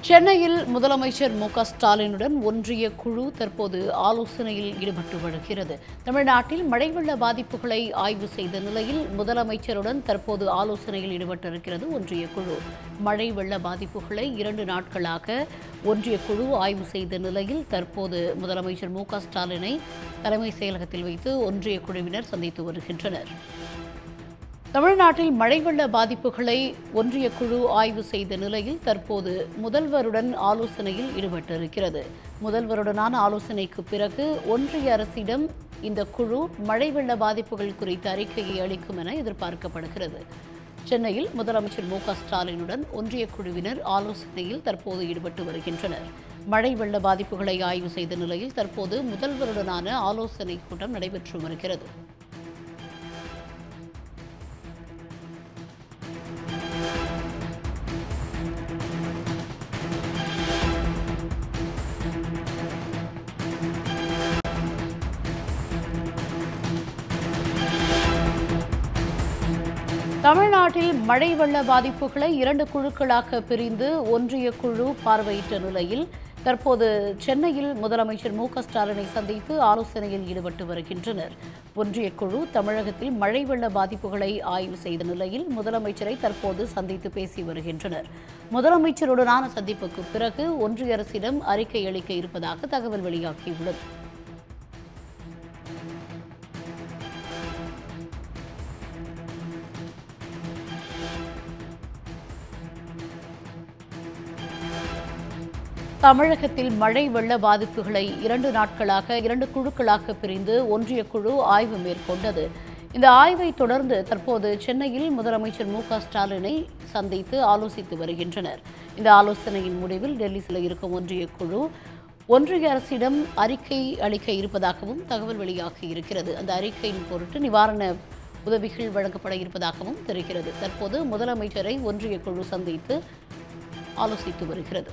சென்னையில் முதலமைச்சர் மு க ஸ்டாலினுடன் ஒன்றிய குழு தற்போது ஆலோசனையில் ஈடுபட்டு வருகிறது தமிழ்நாட்டில் மழை வெள்ள பாதிப்புகளை ஆய்வு செய்த நிலையில் முதலமைச்சருடன் தற்போது ஆலோசனையில் ஈடுபட்டிருக்கிறது ஒன்றிய குழு மழை வெள்ள பாதிப்புகளை இரண்டு நாட்களாக ஒன்றிய குழு ஆய்வு செய்த நிலையில் தற்போது முதலமைச்சர் மு க ஸ்டாலினை தலைமை செயலகத்தில் வைத்து ஒன்றிய குழுவினர் சந்தித்து வருகின்றனர் தமிழ்நாட்டில் மழை வெள்ள பாதிப்புகளை ஒன்றிய குழு ஆய்வு செய்த நிலையில் தற்போது முதல்வருடன் ஆலோசனையில் ஈடுபட்டிருக்கிறது முதல்வருடனான ஆலோசனைக்கு பிறகு ஒன்றிய அரசிடம் இந்த குழு மழை வெள்ள பாதிப்புகள் குறித்த அறிக்கையை அளிக்கும் என எதிர்பார்க்கப்படுகிறது சென்னையில் முதலமைச்சர் மு க ஸ்டாலினுடன் ஒன்றிய குழுவினர் ஆலோசனையில் தற்போது ஈடுபட்டு வருகின்றனர் மழை வெள்ள பாதிப்புகளை ஆய்வு செய்த நிலையில் தற்போது முதல்வருடனான ஆலோசனை கூட்டம் நடைபெற்று வருகிறது தமிழ்நாட்டில் மழை வெள்ள பாதிப்புகளை இரண்டு குழுக்களாக பிரிந்து ஒன்றிய குழு பார்வையிட்ட நிலையில் தற்போது சென்னையில் முதலமைச்சர் மு க ஸ்டாலினை சந்தித்து ஆலோசனையில் ஈடுபட்டு வருகின்றனர் ஒன்றிய குழு தமிழகத்தில் மழை வெள்ள பாதிப்புகளை ஆய்வு செய்த நிலையில் முதலமைச்சரை தற்போது சந்தித்து பேசி வருகின்றனர் முதலமைச்சருடனான சந்திப்புக்கு பிறகு ஒன்றிய அரசிடம் அறிக்கை அளிக்க இருப்பதாக தகவல் வெளியாகியுள்ளது தமிழகத்தில் மழை வெள்ள பாதிப்புகளை இரண்டு நாட்களாக இரண்டு குழுக்களாக பிரிந்து ஒன்றிய குழு ஆய்வு மேற்கொண்டது இந்த ஆய்வை தொடர்ந்து தற்போது சென்னையில் முதலமைச்சர் மு க ஸ்டாலினை சந்தித்து ஆலோசித்து வருகின்றனர் இந்த ஆலோசனையின் முடிவில் டெல்லி செல்ல இருக்கும் ஒன்றிய குழு ஒன்றிய அரசிடம் அறிக்கை அளிக்க இருப்பதாகவும் தகவல் வெளியாகி இருக்கிறது அந்த அறிக்கையின் பொருட்டு நிவாரண உதவிகள் வழங்கப்பட இருப்பதாகவும் தெரிகிறது தற்போது முதலமைச்சரை ஒன்றிய குழு சந்தித்து ஆலோசித்து வருகிறது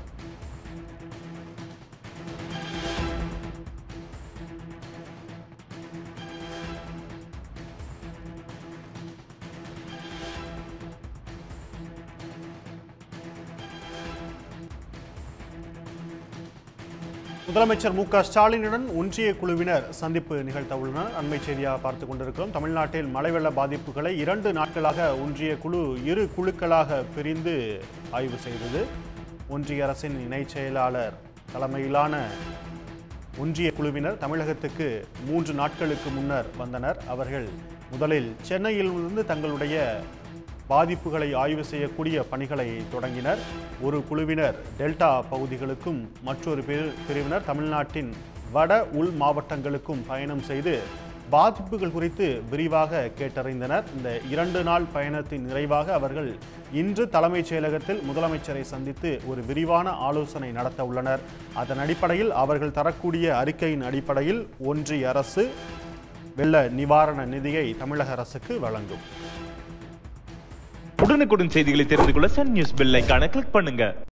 முதலமைச்சர் மு க ஸ்டாலினுடன் ஒன்றிய குழுவினர் சந்திப்பு நிகழ்த்த உள்ளனர் அண்மை செய்தியாக பார்த்து கொண்டிருக்கிறோம் தமிழ்நாட்டில் மழை வெள்ள பாதிப்புகளை இரண்டு நாட்களாக ஒன்றிய குழு இரு குழுக்களாக பிரிந்து ஆய்வு செய்தது ஒன்றிய அரசின் இணைச் செயலாளர் தலைமையிலான ஒன்றிய குழுவினர் தமிழகத்துக்கு மூன்று நாட்களுக்கு முன்னர் வந்தனர் அவர்கள் முதலில் சென்னையில் இருந்து தங்களுடைய பாதிப்புகளை ஆய்வு செய்யக்கூடிய பணிகளை தொடங்கினர் ஒரு குழுவினர் டெல்டா பகுதிகளுக்கும் மற்றொரு பிரி- பிரிவினர் தமிழ்நாட்டின் வட உள் மாவட்டங்களுக்கும் பயணம் செய்து பாதிப்புகள் குறித்து விரிவாக கேட்டறிந்தனர் இந்த இரண்டு நாள் பயணத்தின் நிறைவாக அவர்கள் இன்று தலைமைச் செயலகத்தில் முதலமைச்சரை சந்தித்து ஒரு விரிவான ஆலோசனை நடத்த உள்ளனர் அதன் அடிப்படையில் அவர்கள் தரக்கூடிய அறிக்கையின் அடிப்படையில் ஒன்றிய அரசு வெள்ள நிவாரண நிதியை தமிழக அரசுக்கு வழங்கும் உடனுக்குடன் செய்திகளை தெரிந்து கொள்ள சன் நியூஸ் பெல் ஐகானை கிளிக் பண்ணுங்க